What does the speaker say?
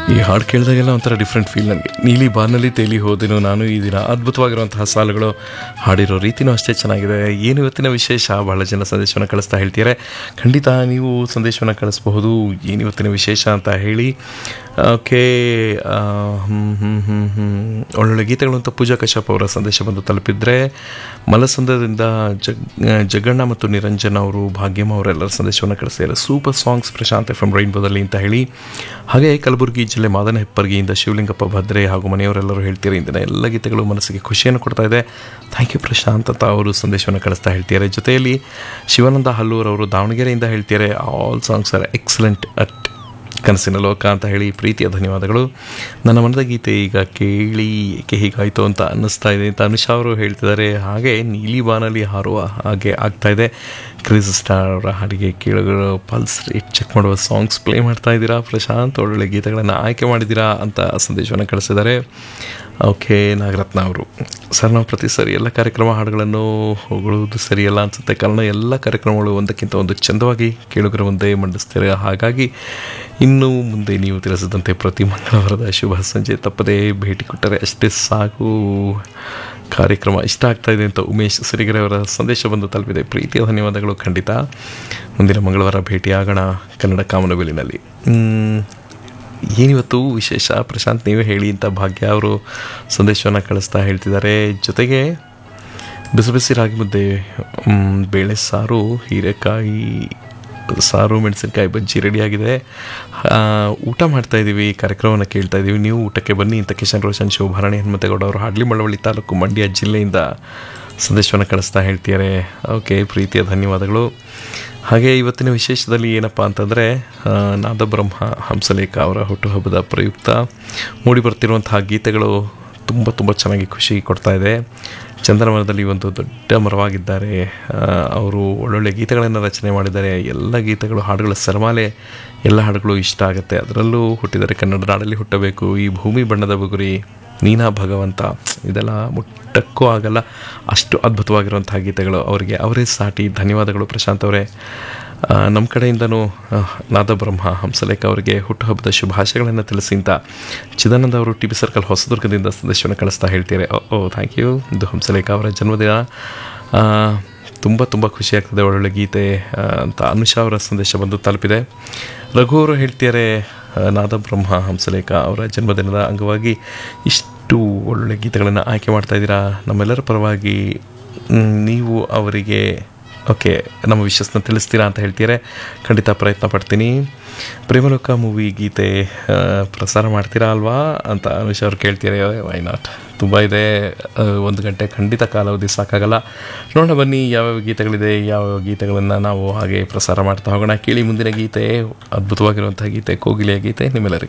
ಈ ಹಾಡು ಕೇಳಿದಾಗೆಲ್ಲ ಒಂಥರ ಡಿಫ್ರೆಂಟ್ ಫೀಲ್ ನನಗೆ ನೀಲಿ ಬಾನಲ್ಲಿ ತೇಲಿ ಹೋದೆನು ನಾನು ಈ ದಿನ ಅದ್ಭುತವಾಗಿರುವಂತಹ ಸಾಲುಗಳು ಹಾಡಿರೋ ರೀತಿನೂ ಅಷ್ಟೇ ಚೆನ್ನಾಗಿದೆ ಏನು ಇವತ್ತಿನ ವಿಶೇಷ ಬಹಳ ಜನ ಸಂದೇಶವನ್ನು ಕಳಿಸ್ತಾ ಹೇಳ್ತಿದ್ದಾರೆ ಖಂಡಿತ ನೀವು ಸಂದೇಶವನ್ನು ಕಳಿಸ್ಬಹುದು ಏನು ಇವತ್ತಿನ ವಿಶೇಷ ಅಂತ ಹೇಳಿ ಓಕೆ ಒಳ್ಳೊಳ್ಳೆ ಗೀತೆಗಳು ಅಂತ ಪೂಜಾ ಕಶ್ಯಪ್ ಅವರ ಸಂದೇಶ ಬಂದು ತಲುಪಿದ್ರೆ ಮಲಸಂದ್ರದಿಂದ ಜಗ್ ಜಗಣ್ಣ ಮತ್ತು ನಿರಂಜನ್ ಅವರು ಭಾಗ್ಯಮ್ಮ ಅವರೆಲ್ಲರ ಸಂದೇಶವನ್ನು ಕಳಿಸ್ತಾರೆ super songs Prashanth F M ರೈನ್ಬೋದಲ್ಲಿ ಅಂತ ಹೇಳಿ ಹಾಗೆ ಕಲಬುರಗಿ ಜಿಲ್ಲೆ ಮಾದನ ಹೆಪ್ಪರ್ಗಿಯಿಂದ ಶಿವಲಿಂಗಪ್ಪ ಭದ್ರೆ ಹಾಗೂ ಮನೆಯವರೆಲ್ಲರೂ ಹೇಳ್ತಾರೆ ಇಂದಿನ ಎಲ್ಲ ಗೀತೆಗಳು ಮನಸ್ಸಿಗೆ ಖುಷಿಯನ್ನು ಕೊಡ್ತಾ ಇದೆ ಥ್ಯಾಂಕ್ ಯು ಪ್ರಶಾಂತ್ ಅಂತ ಅವರು ಸಂದೇಶವನ್ನು ಕಳಿಸ್ತಾ ಹೇಳ್ತಿದ್ದಾರೆ ಜೊತೆಯಲ್ಲಿ ಶಿವಾನಂದ ಹಲ್ಲೂರ್ ಅವರು ದಾವಣಗೆರೆಯಿಂದ ಹೇಳ್ತಿದ್ದಾರೆ all songs are excellent at ಕನಸಿನ ಲೋಕ ಅಂತ ಹೇಳಿ ಪ್ರೀತಿಯ ಧನ್ಯವಾದಗಳು ನನ್ನ ಮನದ ಗೀತೆ ಈಗ ಕೇಳಿ ಏಕೆ ಹೀಗಾಯಿತು ಅಂತ ಅನ್ನಿಸ್ತಾ ಇದೆ ಅಂತ ಅನುಷಾ ಅವರು ಹೇಳ್ತಿದ್ದಾರೆ ಹಾಗೆ ನೀಲಿ ಬಾನಲ್ಲಿ ಹಾರುವ ಹಾಗೆ ಆಗ್ತಾ ಇದೆ ಕ್ರಿಸ್ ಸ್ಟಾರ್ ಅವರ ಹಾಡಿಗೆ ಕೇಳುಗರು ಪಲ್ಸ್ ರೇಟ್ ಚೆಕ್ ಮಾಡುವ ಸಾಂಗ್ಸ್ ಪ್ಲೇ ಮಾಡ್ತಾ ಇದ್ದೀರಾ ಪ್ರಶಾಂತ್ ಒಳ್ಳೊಳ್ಳೆ ಗೀತೆಗಳನ್ನು ಆಯ್ಕೆ ಮಾಡಿದ್ದೀರಾ ಅಂತ ಸಂದೇಶವನ್ನು ಕಳಿಸಿದ್ದಾರೆ ಓಕೆ ನಾಗರತ್ನ ಅವರು ಸರ್ ನಾವು ಪ್ರತಿ ಸರಿ ಎಲ್ಲ ಕಾರ್ಯಕ್ರಮ ಹಾಡುಗಳನ್ನು ಹೊಗಳುವುದು ಸರಿಯಲ್ಲ ಅನಿಸುತ್ತೆ ಕಾರಣ ಎಲ್ಲ ಕಾರ್ಯಕ್ರಮಗಳು ಒಂದಕ್ಕಿಂತ ಒಂದು ಚಂದವಾಗಿ ಕೇಳುಗರ ಮುಂದೆ ಮಂಡಿಸ್ತಾರೆ ಹಾಗಾಗಿ ಇನ್ನು ಮುಂದೆ ನೀವು ತಿಳಿಸಿದಂತೆ ಪ್ರತಿ ಮಂಗಳವಾರದ ಶುಭ ಸಂಜೆ ತಪ್ಪದೇ ಭೇಟಿ ಕೊಟ್ಟರೆ ಅಷ್ಟೇ ಸಾಕು ಕಾರ್ಯಕ್ರಮ ಇಷ್ಟ ಆಗ್ತಾ ಇದೆ ಅಂತ ಉಮೇಶ್ ಸಿರಿಗೆರೆ ಅವರ ಸಂದೇಶ ಬಂದು ತಲುಪಿದೆ ಪ್ರೀತಿಯ ಧನ್ಯವಾದಗಳು ಖಂಡಿತ ಮುಂದಿನ ಮಂಗಳವಾರ ಭೇಟಿಯಾಗೋಣ ಕನ್ನಡ ಕಾಮನಬಿಲ್ಲಿನಲ್ಲಿ ಏನಿವತ್ತು ವಿಶೇಷ ಪ್ರಶಾಂತ್ ನೀವೇ ಹೇಳಿ ಅಂತ ಭಾಗ್ಯ ಅವರು ಸಂದೇಶವನ್ನು ಕಳಿಸ್ತಾ ಹೇಳ್ತಿದ್ದಾರೆ ಜೊತೆಗೆ ಬಿಸಿ ಬಿಸಿ ರಾಗಿ ಮುದ್ದೆ ಮ್, ಬೇಳೆ ಸಾರು ಹೀರೆಕಾಯಿ ಸಾರು ಮೆಣಸಿನಕಾಯಿ ಬಜ್ಜಿ ರೆಡಿಯಾಗಿದೆ ಆ, ಊಟ ಮಾಡ್ತಾ ಇದ್ದೀವಿ ಕಾರ್ಯಕ್ರಮವನ್ನು ಕೇಳ್ತಾ ಇದ್ದೀವಿ ನೀವು ಊಟಕ್ಕೆ ಬನ್ನಿ ಅಂತ ಕಿಶನ್ ರೋಷನ್ ಶಿವಭರಣಿ ಹನುಮಂತೇಗೌಡ ಅವರು ಹಾಡ್ಲಿ ಮಳವಳ್ಳಿ ತಾಲೂಕು ಮಂಡ್ಯ ಜಿಲ್ಲೆಯಿಂದ ಸಂದೇಶವನ್ನು ಕಳಿಸ್ತಾ ಹೇಳ್ತಿದ್ದಾರೆ ಓಕೆ ಪ್ರೀತಿಯ ಧನ್ಯವಾದಗಳು ಹಾಗೆ ಇವತ್ತಿನ ವಿಶೇಷದಲ್ಲಿ ಏನಪ್ಪ ಅಂತಂದರೆ ನಾದಬ್ರಹ್ಮ ಹಂಸಲೇಖ ಅವರ ಹುಟ್ಟುಹಬ್ಬದ ಪ್ರಯುಕ್ತ ಮೂಡಿ ಬರ್ತಿರುವಂತಹ ಗೀತೆಗಳು ತುಂಬ ತುಂಬ ಚೆನ್ನಾಗಿ ಖುಷಿ ಕೊಡ್ತಾ ಇದೆ ಚಂದ್ರವನದಲ್ಲಿ ಒಂದು ದೊಡ್ಡ ಮರವಾಗಿದ್ದಾರೆ ಆ, ಅವರು ಒಳ್ಳೊಳ್ಳೆ ಗೀತೆಗಳನ್ನು ರಚನೆ ಮಾಡಿದ್ದಾರೆ ಎಲ್ಲ ಗೀತೆಗಳು ಹಾಡುಗಳ ಸರಮಾಲೆ ಎಲ್ಲ ಹಾಡುಗಳು ಇಷ್ಟ ಆಗುತ್ತೆ ಅದರಲ್ಲೂ ಹುಟ್ಟಿದರೆ ಕನ್ನಡ ನಾಡಲ್ಲಿ ಹುಟ್ಟಬೇಕು ಈ ಭೂಮಿ ಬಣ್ಣದ ಬುಗುರಿ ನೀನಾ ಭಗವಂತ ಇದೆಲ್ಲ ಮುಟ್ಟಕ್ಕೂ ಆಗಲ್ಲ ಅಷ್ಟು ಅದ್ಭುತವಾಗಿರುವಂತಹ ಗೀತೆಗಳು ಅವರಿಗೆ ಅವರೇ ಸಾಟಿ ಧನ್ಯವಾದಗಳು ಪ್ರಶಾಂತ್ ಅವರೇ ಆ, ನಮ್ಮ ಕಡೆಯಿಂದನೂ ಆ, ನಾದಬ್ರಹ್ಮ ಹಂಸಲೇಖ ಅವರಿಗೆ ಹುಟ್ಟುಹಬ್ಬದ ಶುಭಾಶಯಗಳನ್ನು ತಿಳಿಸಿ ಅಂತ ಚಿದಾನಂದ ಅವರು ಟಿ ಬಿ ಸರ್ಕಲ್ ಹೊಸದುರ್ಗದಿಂದ ಸಂದೇಶವನ್ನು ಕಳಿಸ್ತಾ ಹೇಳ್ತಾರೆ ಓ ಓ ಥ್ಯಾಂಕ್ ಯು ಇದು ಹಂಸಲೇಖ ಅವರ ಜನ್ಮದಿನ ಆ, ತುಂಬ ತುಂಬ ಖುಷಿ ಆಗ್ತದೆ ಒಳ್ಳೊಳ್ಳೆ ಗೀತೆ ಆ, ಅಂತ ಅನುಷಾ ಅವರ ಸಂದೇಶ ಬಂದು ತಲುಪಿದೆ ರಘು ಅವರು ಹೇಳ್ತಿದ್ದಾರೆ ಆ, ನಾದಬ್ರಹ್ಮ ಹಂಸಲೇಖ ಅವರ ಜನ್ಮದಿನದ ಅಂಗವಾಗಿ ಇಷ್ಟು ಒಳ್ಳೊಳ್ಳೆ ಗೀತೆಗಳನ್ನು ಆಯ್ಕೆ ಮಾಡ್ತಾ ಇದ್ದೀರಾ ನಮ್ಮೆಲ್ಲರ ಪರವಾಗಿ ಮ್, ನೀವು ಅವರಿಗೆ ಓಕೆ ನಮ್ಮ ವಿಶಸ್ನ ತಿಳಿಸ್ತೀರಾ ಅಂತ ಹೇಳ್ತೀರಾ ಖಂಡಿತ ಪ್ರಯತ್ನ ಪಡ್ತೀನಿ ಪ್ರೇಮಲೋಕ ಮೂವಿ ಗೀತೆ ಆ, ಪ್ರಸಾರ ಮಾಡ್ತೀರಾ ಅಲ್ವಾ ಅಂತ ಅನುಷ್ ಅವ್ರು ಕೇಳ್ತೀರಾ ವೈ ನಾಟ್ ತುಂಬ ಇದೆ ಆ, ಒಂದು ಗಂಟೆ ಖಂಡಿತ ಕಾಲಾವಧಿ ಸಾಕಾಗಲ್ಲ ನೋಡೋಣ ಬನ್ನಿ ಯಾವ್ಯಾವ ಗೀತೆಗಳಿದೆ ಯಾವ್ಯಾವ ಗೀತೆಗಳನ್ನು ನಾವು ಹಾಗೆ ಪ್ರಸಾರ ಮಾಡ್ತಾ ಹೋಗೋಣ ಕೇಳಿ ಮುಂದಿನ ಗೀತೆ ಅದ್ಭುತವಾಗಿರುವಂಥ ಗೀತೆ ಕೋಗಿಲೆಯ ಗೀತೆ ನಿಮ್ಮೆಲ್ಲರಿಗೂ